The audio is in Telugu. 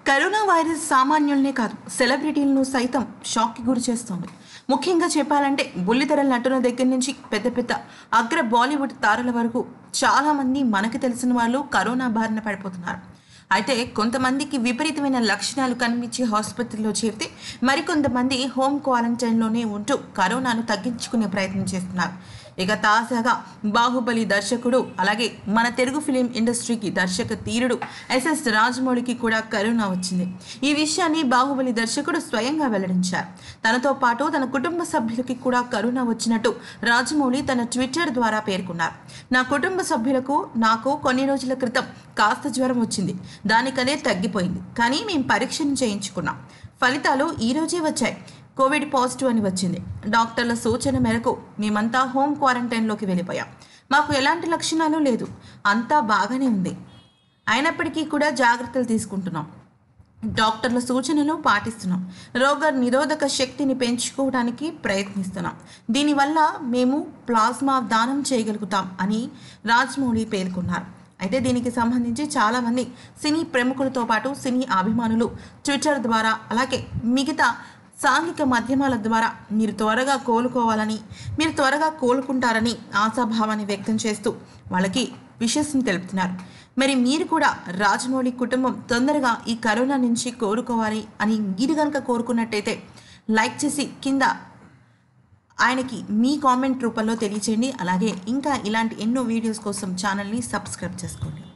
కరోనా వైరస్ సామాన్యుల్నే కాదు సెలబ్రిటీలను సైతం షాక్కి గురి చేస్తోంది ముఖ్యంగా చెప్పాలంటే బుల్లితెర నటుల దగ్గర నుంచి పెద్ద పెద్ద అగ్ర బాలీవుడ్ తారల వరకు చాలామంది మనకు తెలిసిన వాళ్ళు కరోనా బారిన పడిపోతున్నారు అయితే కొంతమందికి విపరీతమైన లక్షణాలు కనిపించి ఆసుపత్రిలో చేరితే మరికొంతమంది హోమ్ క్వారంటైన్లోనే ఉంటూ కరోనాను తగ్గించుకునే ప్రయత్నం చేస్తున్నారు ఇక తాజాగా బాహుబలి దర్శకుడు అలాగే మన తెలుగు ఫిలిం ఇండస్ట్రీకి దర్శక తీరుడు ఎస్ఎస్ రాజమౌళికి కూడా కరోనా వచ్చింది ఈ విషయాన్ని బాహుబలి దర్శకుడు స్వయంగా వెల్లడించారు తనతో పాటు తన కుటుంబ సభ్యులకి కూడా కరోనా వచ్చినట్టు రాజమౌళి తన ట్విట్టర్ ద్వారా పేర్కొన్నారు నా కుటుంబ సభ్యులకు నాకు కొన్ని రోజుల క్రితం కాస్త జ్వరం వచ్చింది దానికనే తగ్గిపోయింది కానీ మేము పరీక్షను చేయించుకున్నాం ఫలితాలు ఈ రోజే వచ్చాయి కోవిడ్ పాజిటివ్ అని వచ్చింది డాక్టర్ల సూచన మేరకు మేమంతా హోమ్ క్వారంటైన్లోకి వెళ్ళిపోయాం మాకు ఎలాంటి లక్షణాలు లేదు అంతా బాగానే ఉంది అయినప్పటికీ కూడా జాగ్రత్తలు తీసుకుంటున్నాం డాక్టర్ల సూచనలు పాటిస్తున్నాం రోగ నిరోధక శక్తిని పెంచుకోవడానికి ప్రయత్నిస్తున్నాం దీనివల్ల మేము ప్లాస్మా దానం చేయగలుగుతాం అని రాజమౌళి పేర్కొన్నారు అయితే దీనికి సంబంధించి చాలామంది సినీ ప్రముఖులతో పాటు సినీ అభిమానులు ట్విట్టర్ ద్వారా అలాగే మిగతా సాంఘిక మాధ్యమాల ద్వారా మీరు త్వరగా కోలుకోవాలని మీరు త్వరగా కోలుకుంటారని ఆశాభావాన్ని వ్యక్తం చేస్తూ వాళ్ళకి విషస్ని తెలుపుతున్నారు మరి మీరు కూడా రాజమౌళి కుటుంబం తొందరగా ఈ కరోనా నుంచి కోరుకోవాలి అని మీరు కనుక కోరుకున్నట్టయితే లైక్ చేసి కింద ఆయనకి మీ కామెంట్ రూపంలో తెలియచేయండి అలాగే ఇంకా ఇలాంటి ఎన్నో వీడియోస్ కోసం ఛానల్ని సబ్స్క్రైబ్ చేసుకోండి